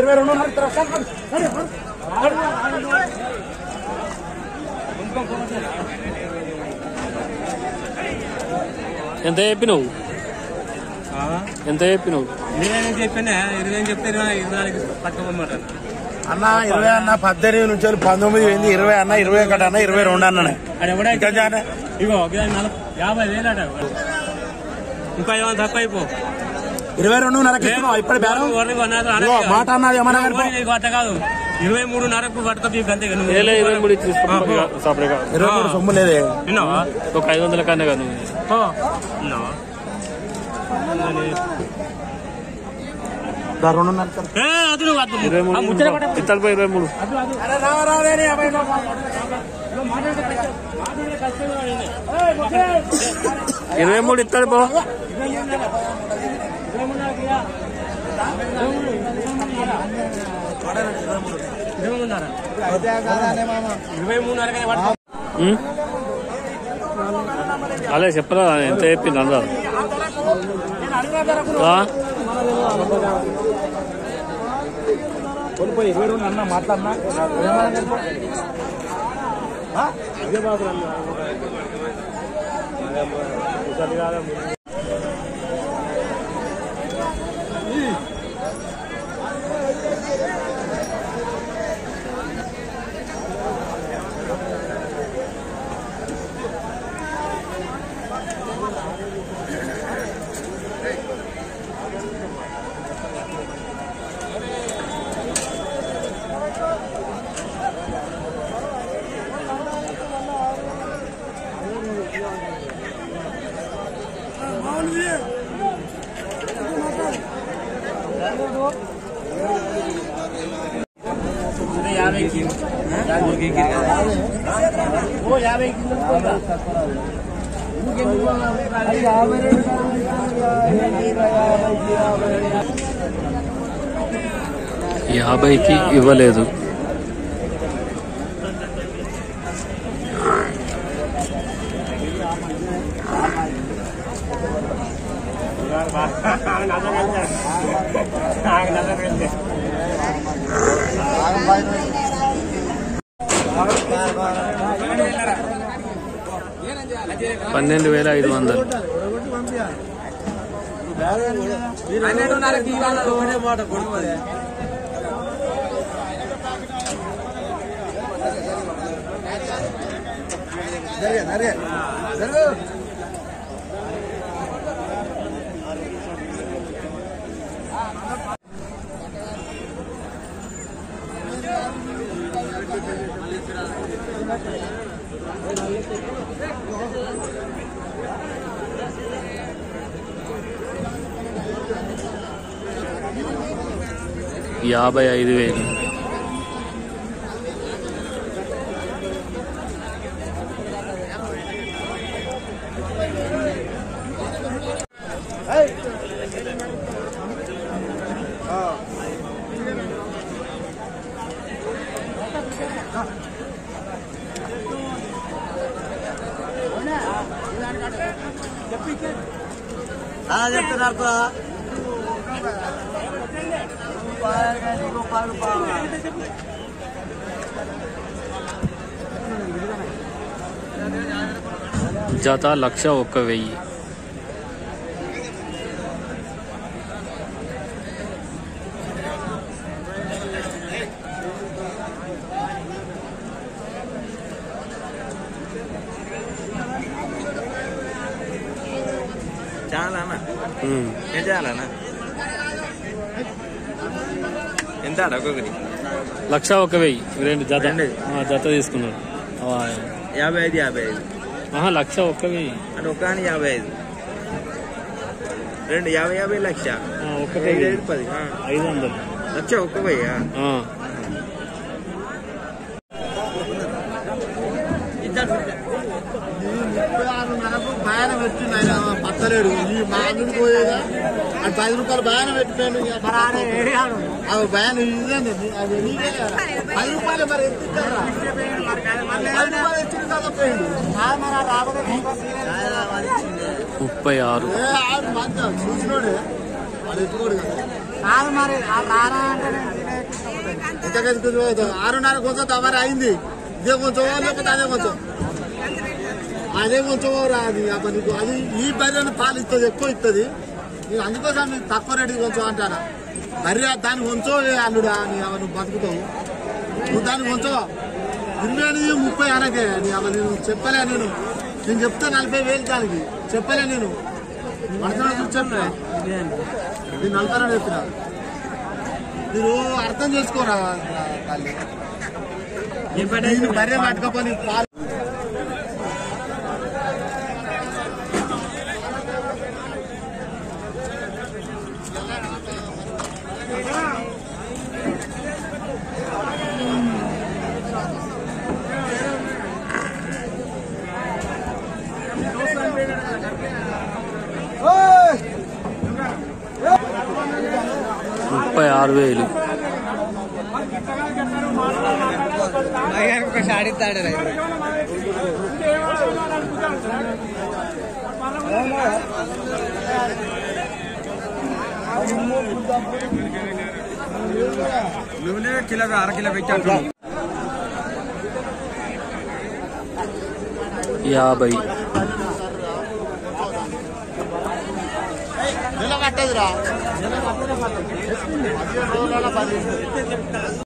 ఇరవై రెండున్నర ఇస్తారు. సరే, సరే. ఎంత చెప్పినావు ఎంత చెప్పినావు నేనేం చెప్పినా ఇరవై అని చెప్తే ఇరవై ఇరవై నాలుగు పట్టుకోమన్నమాట అన్న ఇరవై అన్న పద్దెనిమిది నుంచి వెళ్ళి పంతొమ్మిది పోయింది ఇరవై అన్న ఇరవై ఒకటి అన్న ఇరవై రెండు అన్న అది ఎవడైతే ఇంకా జానే. ఇగో గిదాని నలభై యాభై వేలు అట ఇంకా ఏమైనా తక్కువ అయిపో ఇరవై రెండున్నరకి ఇస్తున్నావు ఇప్పుడు బేరం ఎవరిని కొన్నాడు ఇదిగో, మాట అన్నది ఏమన్నా కానీ పో. ఎవరిని నీకు అట్ట కాదు ఇరవై మూడున్నరకు పట్టుకో నీకు అంతే నువ్వు వేల ఇరవై మూడు ఇచ్చి తీసుకుంటా సపరేట్గా ఇరవై మూడు సొమ్ము లేదే విన్నావా ఒక ఐదు వందల కన్నా కాదు ఓ, విన్నావా దా రెండున్నర ఇస్తారు. ఏ, అది నువ్వు అది ఇరవై ఆ ముచ్చట పట్ట మూడు ఇత్తడిపై ఇరవై మూడు అరే రా, రా, రే, రే, యాభై రూపాయలు. ఇరవై మూడు ఇస్తాడు పో ఇరవై మూడున్నర ఇరవై మూడున్నరకే పట్టుకో ఉం? అదే చెప్పరా ఎంత చెప్పింది అందరు ఆ? కోల్పోయి ఇరవై రెండు అన్న మాట్లాడినా యాభైకి ఇవ్వలేదు పన్నెండు వేల ఐదు వందలు పన్నెండున్నరకి ఇవాళ ఒకటే మాట కొడుతుంది యాభై ఐదు వేలు చెప్తున్నారు జత లక్ష ఒక్క వెయ్యి చాలా ఉం. ఏం చేయాలన్నా ఎంత ఒక్కొక్కటి లక్ష ఒక వెయ్యి రెండు జత ఆ, జత తీసుకున్నాడు ఆ, యాభై ఐదు యాభై ఐదు ఆహా లక్ష ఒక్క వెయ్యి అంటే ఒక అని యాభై ఐదు రెండు యాభై యాభై లక్ష ఆ, ఒక్కటే ఐదు వెయ్యి. ఐదు పది ఆ. ఐదు వందలు లక్ష ఒక్క వెయ్యా ఆ. బాగానే పెట్టిండు ఆయన పత్తలేడు ఈ మా అంగడికి పోయేదా అది పది రూపాయలు బాగానే పెట్టిపోయాడు ఇక మరి ఆడ ఏడాడు అవి బాగానే ఇదేంది అది నీకే కదా. పది రూపాయలు మరి ఎంత ఇచ్చారా? పది రూపాయలు ఇచ్చింది కదా పోయిండు ఆ మరి ఆ రాబోయే ముప్పై ఆరు ఏ ఆడు మంచిగా చూసినోడే వాడు ఎత్తుకోడు కదా కాదు మరి ఆ రారా అంటే అర్ధగదికి పోతాం ఆరున్నర కొంచెం తమరి అయింది ఇదే కొంచెం లేకపోతే అదే కొంచెం అదే కొంచెం రాదు అప్పుడు నీకు అది ఈ బర్రెను పాలు ఇస్తుంది ఎక్కువ ఇస్తుంది నీకు అందుకోసం నీకు తక్కువ రేటుకి కొంచెం అంటారా బర్రె దానికి కొంచెం అల్లుడా నీ అవ నువ్వు బతుకుతావు నువ్వు దానికి కొంచెం ఇరవై అనేది ముప్పై అనకే నీ అవ నేను చెప్పలే నేను నేను చెప్తే నలభై వేలు దానికి చెప్పలే నేను మనసులో చూసి చెప్పలే నేను నలభై రెండు చెప్పిన మీరు అర్థం చేసుకోరా తల్లి దీన్ని బర్రె పట్టుకపోయి పాలు ముప్పై ఆరు వేలు ఒక షాడిస్తాడు నువ్వులే కిలో అర కిలో పెట్టాడు యాభై నిలబట్టదురా పదిహేను రోజులలో పది